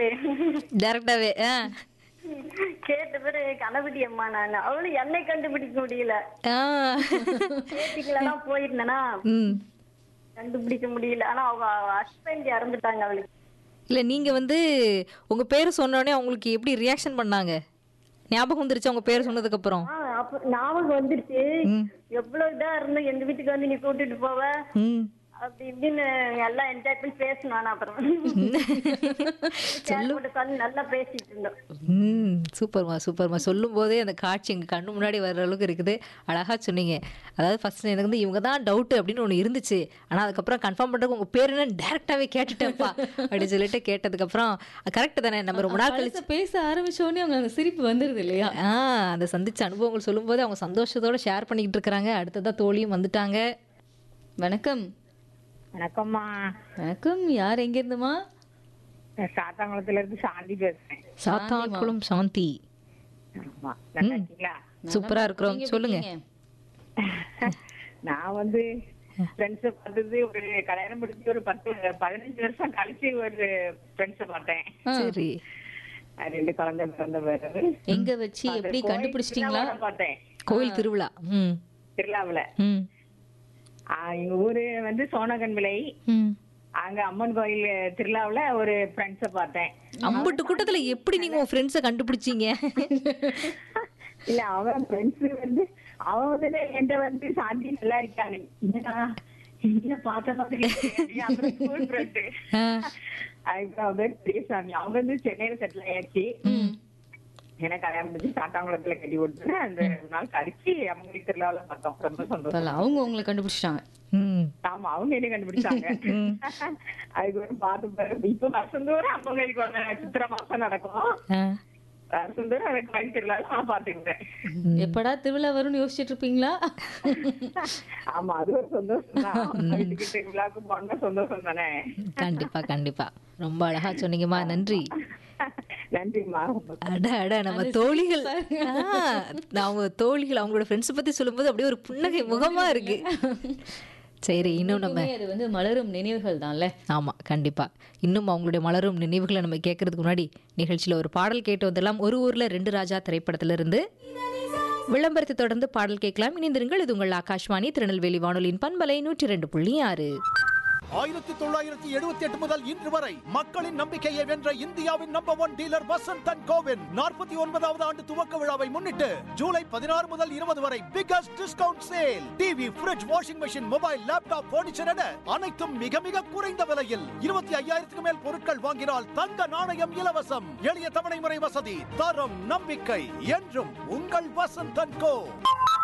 கேட்டு டைரக்டாவே ஆ கேட்ட பிறகு கணபதி அம்மா நான் அவளும் என்னை கண்டுபிடிக்க முடியல ஆ பேட்டிக்குள்ள போயிருந்தேனா ம் கண்டுபிடிக்க முடியல ஆனா அவங்க ஹஸ்பண்ட் இறந்துட்டாங்க அவளுக்கு இல்ல நீங்க வந்து உங்க பேர் சொன்ன உடனே அவங்களுக்கு எப்படி ரியாக்ஷன் பண்ணாங்க ஞாபகம் வந்துருச்சு உங்க பேர் சொன்னதுக்கு அப்புறம் ஆ, அப்ப ஞாபகம் வந்துருச்சு ம். எவ்வளவு இதா இருந்தும் எங்க வீட்டுக்கு வந்து நீ கூட்டிட்டு போவ ம் அப்படி இப்படின்னு எல்லாம் என்ஜாய் பண்ணி பேசணும் ஆனா அப்புறம் சேர் போட்டு உட்கார்ந்து நல்லா பேசிட்டு இருந்தோம் ம் சூப்பர்மா சூப்பர்மா சொல்லும் போதே அந்த காட்சி எங்கள் கண்ணு முன்னாடி வர்ற அளவுக்கு இருக்குது அழகா சொன்னீங்க அதாவது ஃபர்ஸ்ட் எனக்கு வந்து இவங்க தான் டவுட் அப்படின்னு ஒன்று இருந்துச்சு ஆனால் அதுக்கப்புறம் கன்ஃபார்ம் பண்ணுறதுக்கு உங்கள் பேர் என்னன்னு டேரெக்டாகவே கேட்டுட்டேன்ப்பா அப்படின்னு சொல்லிட்டு கேட்டதுக்கப்புறம் கரெக்ட் தானே நம்ம ரொம்ப நாள் கழிச்சு பழச பேச ஆரம்பிச்ச உடனே அவங்க அந்த சிரிப்பு வந்துருது இல்லையா ஆ அந்த சந்திச்ச அனுபவங்கள் சொல்லும்போது அவங்க சந்தோஷத்தோட ஷேர் பண்ணிக்கிட்டு இருக்கிறாங்க அடுத்ததா தோழியும் வந்துட்டாங்க வணக்கம் வணக்கம்மா வணக்கம் யார் எங்க இருந்துமா நான் சாத்தாங்குளத்துல இருந்து சாந்தி பேசுறேன் சாத்தான்குளம் சாந்தி ஆமா நல்லா இருக்கீங்களா சூப்பரா இருக்கிறோம் நீங்க சொல்லுங்க இருக்கீங்க? நான் வந்து ஃப்ரெண்ட்ஸை பார்த்தது ஒரு கல்யாணம் முடிச்சு ஒரு பத்து பதினஞ்சு வருஷம் கழிச்சு ஒரு ஃப்ரெண்ட்ஸை பார்த்தேன் ஆ, சரி அது ரெண்டு குழந்தை பிறந்த பிறகு எங்க வச்சு எப்படி கோயில் கண்டுபிடிச்சிட்டீங்களா திருவிழாவுல பார்த்தேன் கோயில் திருவிழா ம் திருவிழாவுல ம் ஆ, எங்க ஊரு வந்து சோனகன் விலை ம் அங்க அம்மன் கோயில் திருவிழாவுல ஒரு ஃப்ரெண்ட்ஸை பார்த்தேன் அம்பட்டு கூட்டத்துல எப்படி நீங்க உங்க ஃப்ரெண்ட்ஸை கண்டுபிடிச்சீங்க இல்ல அவன் ஃப்ரெண்ட்ஸ் வந்து அவன் வந்து என்கிட்ட வந்து சாந்தி நல்லா இருக்காங்க என்னடா எங்க பார்த்த மாதிரி இருக்கே. அப்புறம் ஸ்கூல் ஃப்ரெண்டு ஆ, அதுக்கு அவன் பேர் பெரியசாமி அவங்க வந்து சென்னையில செட்டில் ஆயாச்சு எனக்கு கல்யாணம் முடிஞ்சு சாத்தாங்குளத்துல கட்டி கொடுத்து அந்த நாள் கழிச்சு அவங்க வீட்டு திருவிழாவில் பார்த்தோம் ரொம்ப சந்தோஷம் பரவாயில்ல, அவங்க உங்களை கண்டுபிடிச்சிட்டாங்க ம் ஆமா அவங்க என்ன கண்டுபிடிச்சாங்க அதுக்கு ஒரு பார்த்து பாரு இப்ப வருஷம் தூரம் அம்மா கோயிலுக்கு வந்த சித்திரை மாசம் நடக்கும் ஆ, வருஷம் தூரம் எனக்கு கோயில் திருவிழாவில் நான் பாத்துக்கிறேன் எப்படா திருவிழா வரும்னு யோசிச்சுட்டு இருப்பீங்களா ஆமா அது ஒரு சந்தோஷம் தான் வீட்டுக்கு திருவிழாவுக்கு போனா சந்தோஷம் தானே கண்டிப்பா கண்டிப்பா ரொம்ப அழகா சொன்னீங்கம்மா நன்றி நன்றிம்மா அட அட நம்ம தோழிகள் ஆ, அவங்க தோழிகள் அவங்களோட ஃப்ரெண்ட்ஸ் பத்தி சொல்லும்போது அப்படியே ஒரு புன்னகை முகமா இருக்கு சரி இன்னும் நம்ம எப்பவுமே அது வந்து மலரும் நினைவுகள் தான்ல ஆமா கண்டிப்பா இன்னும் அவங்களுடைய மலரும் நினைவுகளை நம்ம கேட்கறதுக்கு முன்னாடி நிகழ்ச்சியில ஒரு பாடல் கேட்டு வந்துடலாம் ஒரு ஊர்ல ரெண்டு ராஜா திரைப்படத்துல இருந்து விளம்பரத்தை தொடர்ந்து பாடல் கேட்கலாம் இணைந்திருங்கள் இது உங்கள் ஆகாஷ்வாணி திருநெல்வேலி வானொலியின் பண்பலை நூற்றி ரெண்டு புள்ளி ஆறு ஆயிரத்தி தொள்ளாயிரத்தி எழுபத்தி எட்டு முதல் இன்று வரை மக்களின் நம்பிக்கையை வென்ற இந்தியாவின் number one dealer Vasanth and கோவின் நாற்பத்தி ஒன்பதாவது ஆண்டு துவக்க விழாவை முன்னிட்டு ஜூலை பதினாறு முதல் இருபது வரை biggest discount sale TV fridge washing machine mobile laptop furniture என அனைத்தும் மிக மிக குறைந்த விலையில் இருபத்தி ஐயாயிரத்துக்கு மேல் பொருட்கள் வாங்கினால் தங்க நாணயம் இலவசம் எளிய தவணை முறை வசதி தரம் நம்பிக்கை என்றும் உங்கள் வசந்த் அண்ட் கோ